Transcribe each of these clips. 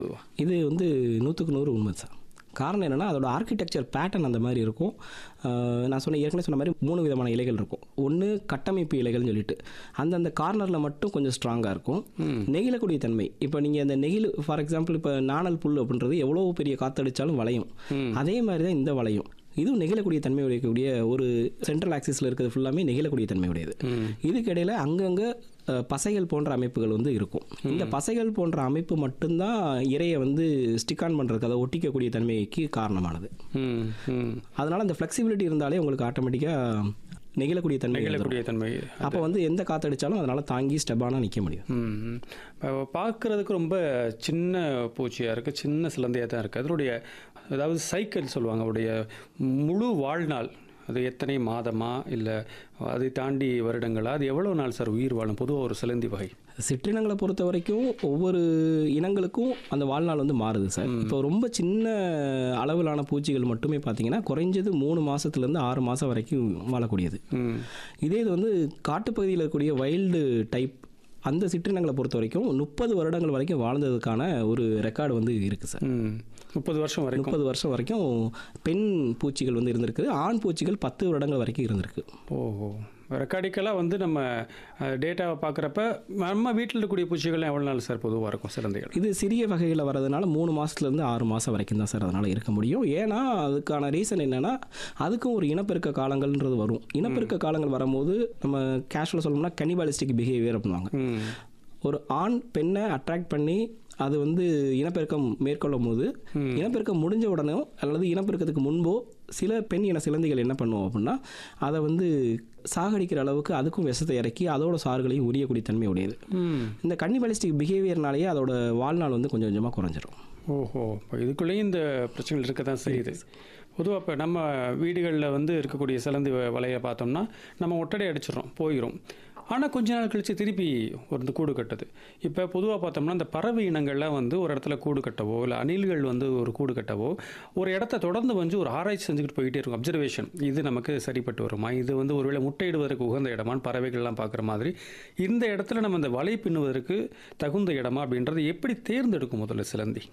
இது வந்து நூற்றுக்கு நூறு உண்மை சார் காரணம் என்னென்னா அதோட ஆர்கிடெக்சர் பேட்டர்ன் அந்த மாதிரி இருக்கும் அஹ் நான் சொன்ன ஏற்கனவே சொன்ன மாதிரி மூணு விதமான இலைகள் இருக்கும் ஒன்று கட்டமைப்பு இலைகள்னு சொல்லிட்டு அந்தந்த கார்னரில் மட்டும் கொஞ்சம் ஸ்ட்ராங்காக இருக்கும் நெகிழக்கூடிய தன்மை இப்போ நீங்கள் அந்த நெகிழ் ஃபார் எக்ஸாம்பிள் இப்போ நாணல் புல் அப்படின்றது எவ்வளோ பெரிய காற்றடிச்சாலும் வளையும் அதே மாதிரி தான் இந்த வளையும் இதுவும் நெகிழக்கூடிய தன்மை உடையக்கூடிய ஒரு சென்ட்ரல் ஆக்சிஸில் இருக்கிறது ஃபுல்லாமே நெகிழக்கூடிய தன்மை உடையது இதுக்கு இடையில அங்கங்கே அஹ், பசைகள் போன்ற அமைப்புகள் வந்து இருக்கும் இந்த பசைகள் போன்ற அமைப்பு மட்டும்தான் இறையை வந்து ஸ்டிக் ஆன் பண்ணுறதுக்கு அதை ஒட்டிக்கக்கூடிய தன்மைக்கு காரணமானது ம் ம் அதனால் அந்த ஃப்ளெக்சிபிலிட்டி இருந்தாலே உங்களுக்கு ஆட்டோமேட்டிக்காக நெகிழக்கூடிய தன்மை வந்துரும். நிகழக்கூடிய தன்மை அப்போ வந்து எந்த காற்றடிச்சாலும் அதனால் தாங்கி ஸ்டெபானாக நிற்க முடியும் ம் ம். இப்போ பார்க்கறதுக்கு ரொம்ப சின்ன பூச்சியாக இருக்குது சின்ன சிலந்தையாக தான் இருக்குது அதனுடைய அதாவது சைக்கிள் சொல்லுவாங்க அவருடைய முழு வாழ்நாள் அது எத்தனை மாதமா இல்லை அதை தாண்டி வருடங்களா அது எவ்வளோ நாள் சார் உயிர் வாழும் பொதுவாக ஒரு சிலந்தி வகை சிற்றினங்களை பொறுத்த வரைக்கும் ஒவ்வொரு இனங்களுக்கும் அந்த வாழ்நாள் வந்து மாறுது சார் இப்போ ரொம்ப சின்ன அளவிலான பூச்சிகள் மட்டுமே பார்த்தீங்கன்னா குறைஞ்சது மூணு மாதத்துலேருந்து ஆறு மாதம் வரைக்கும் வாழக்கூடியது ம் இதே இது வந்து காட்டுப்பகுதியில் இருக்கக்கூடிய வைல்டு டைப் அந்த சிற்றினங்களை பொறுத்த வரைக்கும் முப்பது வருடங்கள் வரைக்கும் வாழ்ந்ததுக்கான ஒரு ரெக்கார்டு வந்து இருக்குது சார் ம் முப்பது வருஷம் வரைக்கும் முப்பது வருஷம் வரைக்கும் பெண் பூச்சிகள் வந்து இருந்திருக்கு ஆண் பூச்சிகள் பத்து வருடங்கள் வரைக்கும் இருந்திருக்கு ஓஹோ ரெக்கார்டிக்கலாக வந்து நம்ம டேட்டாவை பார்க்குறப்ப நம்ம வீட்டில் இருக்கக்கூடிய பூச்சிகள்லாம் எவ்வளோ நாள் சார் பொதுவாக இருக்கும் சிலந்தைகள் இது சிறிய வகைகளில் வர்றதுனால மூணு மாதத்துலேருந்து ஆறு மாதம் வரைக்கும் தான் சார் அதனால் இருக்க முடியும் ஏன்னா அதுக்கான ரீசன் என்னென்னா அதுக்கும் ஒரு இனப்பெருக்க காலங்கள்ன்றது வரும் இனப்பெருக்க காலங்கள் வரும்போது நம்ம கேஷுவலாக சொல்லணும்னா கனிபாலிஸ்டிக் பிஹேவியர் அப்படின்வாங்க ம் ஒரு ஆண் பெண்ணை அட்ராக்ட் பண்ணி அது வந்து இனப்பெருக்கம் மேற்கொள்ளும் போது இனப்பெருக்கம் முடிஞ்ச உடனே அல்லது இனப்பெருக்கத்துக்கு முன்போ சில பெண் இன சிலந்திகள் என்ன பண்ணுவோம் அப்படின்னா அதை வந்து சாகடிக்கிற அளவுக்கு அதுக்கும் விஷத்தை இறக்கி அதோட சாறுகளையும் உரியக்கூடிய தன்மை உடையது ம் இந்த கன்னிபாலிஸ்டிக் பிஹேவியர்னாலேயே அதோட வாழ்நாள் வந்து கொஞ்சம் கொஞ்சமாக குறைஞ்சிரும் ஓஹோ இப்போ இதுக்குள்ளேயும் இந்த பிரச்சனைகள் இருக்க தான் செய்யுது பொதுவாக இப்போ நம்ம வீடுகளில் வந்து இருக்கக்கூடிய சிலந்தி வ- வலையை பார்த்தோம்னா நம்ம ஒட்டடை அடிச்சிடறோம் போயிடும் ஆனால் கொஞ்ச நாள் கழித்து திருப்பி ஒரு கூடு கட்டுது இப்போ பொதுவாக பார்த்தோம்னா இந்த பறவை இனங்கள்லாம் வந்து ஒரு இடத்துல கூடு கட்டவோ இல்லை அணில்கள் வந்து ஒரு கூடு கட்டவோ ஒரு இடத்த தொடர்ந்து வந்து ஒரு ஆராய்ச்சி செஞ்சுக்கிட்டு போயிட்டே இருக்கும் அப்சர்வேஷன் இது நமக்கு சரிப்பட்டு வருமா இது வந்து ஒருவேளை முட்டையிடுவதற்கு உகந்த இடமான்னு பறவைகள்லாம் பார்க்குற மாதிரி இந்த இடத்துல நம்ம இந்த வலை பின்னுவதற்கு தகுந்த இடமா அப்படின்றது எப்படி தேர்ந்தெடுக்கும் முதல்ல சிலந்தி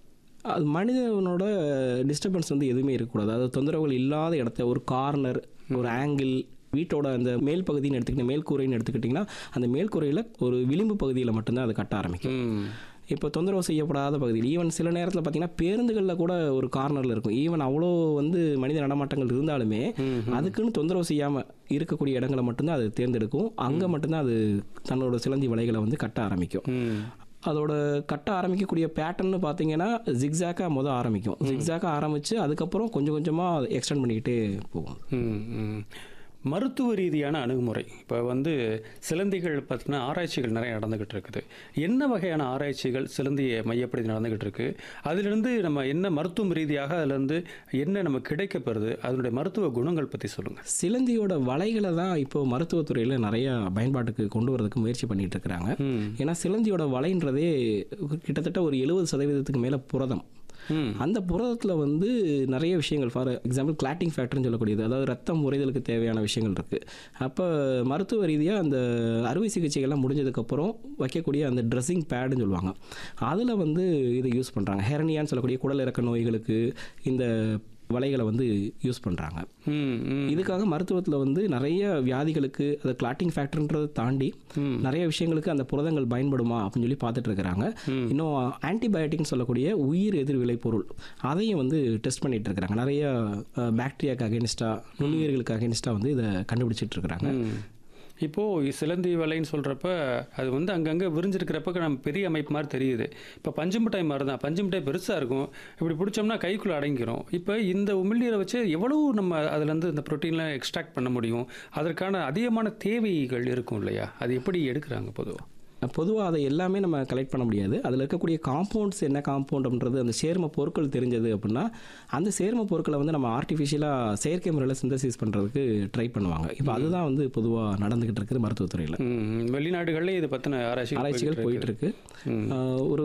அது மனிதனோட டிஸ்டர்பன்ஸ் வந்து எதுவுமே இருக்கக்கூடாது அதாவது தொந்தரவுகள் இல்லாத இடத்த ஒரு கார்னர் ஒரு ஆங்கிள் வீட்டோட அந்த மேல் பகுதின்னு எடுத்துக்கிட்டு மேல்கூரைன்னு எடுத்துக்கிட்டிங்கன்னா அந்த மேல்கூரையில் ஒரு விளிம்பு பகுதியில் மட்டும்தான் அது கட்ட ஆரம்பிக்கும் ம் இப்போ தொந்தரவு செய்யப்படாத பகுதியில் ஈவன் சில நேரத்தில் பார்த்தீங்கன்னா பேருந்துகளில் கூட ஒரு கார்னரில் இருக்கும் ஈவன் அவ்வளோ வந்து மனித நடமாட்டங்கள் இருந்தாலுமே அதுக்குன்னு தொந்தரவு செய்யாமல் இருக்கக்கூடிய இடங்களை மட்டும்தான் அது தேர்ந்தெடுக்கும் அங்கே மட்டும்தான் அது தன்னோட சிலந்தி வலைகளை வந்து கட்ட ஆரம்பிக்கும் ம் அதோட கட்ட ஆரம்பிக்கக்கூடிய பேட்டர்ன்னு பார்த்தீங்கன்னா ஜிக்ஸாக்காக முதல் ஆரம்பிக்கும் ஜிக்ஸாக்காக ஆரம்பித்து அதுக்கப்புறம் கொஞ்சம் கொஞ்சமாக எக்ஸ்டெண்ட் பண்ணிக்கிட்டே போகும் ம், ம். மருத்துவ ரீதியான அணுகுமுறை இப்போ வந்து சிலந்திகள் பார்த்தீங்கன்னா ஆராய்ச்சிகள் நிறைய நடந்துகிட்டு இருக்குது என்ன வகையான ஆராய்ச்சிகள் சிலந்தியை மையப்படுத்தி நடந்துகிட்டு இருக்கு அதிலிருந்து நம்ம என்ன மருத்துவம் ரீதியாக அதிலிருந்து என்ன நமக்கு கிடைக்கப்பெறுது அதனுடைய மருத்துவ குணங்கள் பற்றி சொல்லுங்கள் சிலந்தியோட வலைகளை தான் இப்போ மருத்துவத்துறையில் நிறைய பயன்பாட்டுக்கு கொண்டு வரதுக்கு முயற்சி பண்ணிட்டு இருக்கிறாங்க ம் ஏன்னா சிலந்தியோட வலைன்றதே கிட்டத்தட்ட ஒரு எழுபது சதவீதத்துக்கு மேலே புரதம் ம் அந்த புரதத்தில் வந்து நிறைய விஷயங்கள் ஃபார் எக்ஸாம்பிள் கிளாட்டிங் ஃபேக்டர்னு சொல்லக்கூடியது அதாவது ரத்தம் உறைதலுக்கு தேவையான விஷயங்கள் இருக்குது அப்போ மருத்துவ ரீதியாக அந்த அறுவை சிகிச்சைகள்லாம் முடிஞ்சதுக்கப்புறம் வைக்கக்கூடிய அந்த ட்ரெஸ்ஸிங் பேடுன்னு சொல்லுவாங்க அதில் வந்து இதை யூஸ் பண்ணுறாங்க ஹெரனியான்னு சொல்லக்கூடிய குடல் இறக்க நோய்களுக்கு இந்த வலைகளை வந்து யூஸ் பண்ணுறாங்க ம் ம் இதுக்காக மருத்துவத்தில் வந்து நிறைய வியாதிகளுக்கு அது கிளாட்டிங் ஃபேக்டர்ன்றதை தாண்டி ம். நிறைய விஷயங்களுக்கு அந்த புரதங்கள் பயன்படுமா அப்படின்னு சொல்லி பார்த்துட்டு இருக்கிறாங்க இன்னும் ஆன்டிபயோட்டிக்னு சொல்லக்கூடிய உயிர் எதிர் விளைபொருள் அதையும் வந்து டெஸ்ட் பண்ணிட்டு இருக்கிறாங்க நிறைய பாக்டீரியாக்கு அகேனிஸ்டாக நுண்ணுயிர்களுக்கு அகேனிஸ்டாக வந்து இதை கண்டுபிடிச்சிட்டு இருக்கிறாங்க ம். இப்போ சிலந்தி வலைன்னு சொல்றப்ப அது வந்து அங்கங்கே விரிஞ்சிருக்கிறப்ப நம்ம பெரிய அமைப்பு மாதிரி தெரியுது இப்போ பஞ்சு மிட்டாய் மாதிரி தான் பஞ்சு மிட்டாய் பெருசாக இருக்கும் இப்படி பிடிச்சோம்னா கைக்குள்ளே அடங்கிரும் இப்போ இந்த உமிழ்நீரை வச்சு எவ்வளவு நம்ம அதுலேருந்து இந்த ப்ரோட்டீன்லாம் எக்ஸ்ட்ராக்ட் பண்ண முடியும் அதற்கான அதிகமான தேவைகள் இருக்கும் இல்லையா அது எப்படி எடுக்கிறாங்க பொதுவாக பொதுவாக அதை எல்லாமே நம்ம கலெக்ட் பண்ண முடியாது அதில் இருக்கக்கூடிய காம்பவுண்ட்ஸ் என்ன காம்பவுண்ட்ன்றது அந்த சேர்ம பொருட்கள் தெரிஞ்சது அப்படின்னா அந்த சேர்ம பொருட்களை வந்து நம்ம ஆர்டிஃபிஷியலாக செயற்கை முறையில் சிந்தசிஸ் பண்ணுறதுக்கு ட்ரை பண்ணுவாங்க இப்போ அதுதான் வந்து பொதுவாக நடந்துக்கிட்டு இருக்குது மருத்துவத்துறையில் ம், வெளிநாடுகள்ல இது பற்றின ஆராய்ச்சி ஆராய்ச்சிகள் போயிட்டு இருக்கு ஆஹ் ஒரு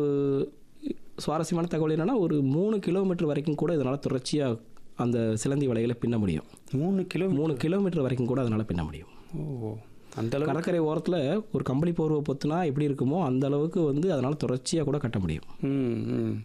சுவாரஸ்யமான தகவல் என்னன்னா ஒரு மூணு கிலோமீட்டர் வரைக்கும் கூட இதனால் தொடர்ச்சியாக அந்த சிலந்தி வலைகளை பின்ன முடியும் மூணு கிலோ மூணு கிலோமீட்டர் வரைக்கும் கூட அதனால் பின்ன முடியும் ஓ அந்த அளவு கடற்கரை ஓரத்தில் ஒரு கம்பளி போர்வை பொத்துனா எப்படி இருக்குமோ அந்த அளவுக்கு வந்து அதனால் தொடர்ச்சியாக கூட கட்ட முடியும் ம் ம்